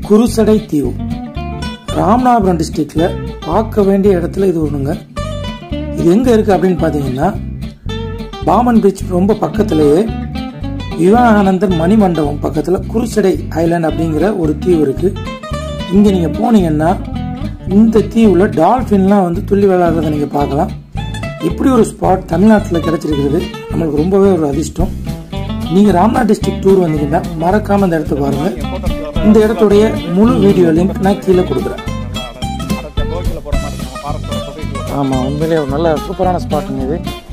குருசடை தீவு ராமநாதபுரம் டிஸ்ட்ரிக்டில் பார்க்க வேண்டிய இடத்துல இது ஒன்றுங்க இது எங்கே இருக்குது அப்படின்னு பார்த்தீங்கன்னா பாமன் பீச் ரொம்ப பக்கத்துலேயே விவேகானந்தர் மணிமண்டபம் பக்கத்தில் குருசடை ஐலாண்ட் அப்படிங்கிற ஒரு தீவு இருக்குது இங்கே நீங்கள் போனீங்கன்னா இந்த தீவில் டால்ஃபின்லாம் வந்து துள்ளி விளையாடுறதை நீங்கள் பார்க்கலாம் இப்படி ஒரு ஸ்பாட் தமிழ்நாட்டில் கிடச்சிருக்கிறது நம்மளுக்கு ரொம்பவே ஒரு அதிர்ஷ்டம் நீங்கள் ராம்நாத் டிஸ்ட்ரிக்ட் டூர் வந்தீங்கன்னா மறக்காமல் இந்த இடத்த பாருங்கள் இந்த இடத்துடைய முழு வீடியோ லிங்க் நான் கீழே கொடுக்குறேன் போகில் போகிற மாதிரி நம்ம ஃபாரஸ்ட்டோட சொசைட்டி ஆமாம் உண்மையிலே ஒரு நல்ல சூப்பரான ஸ்பாட்டுங்க இது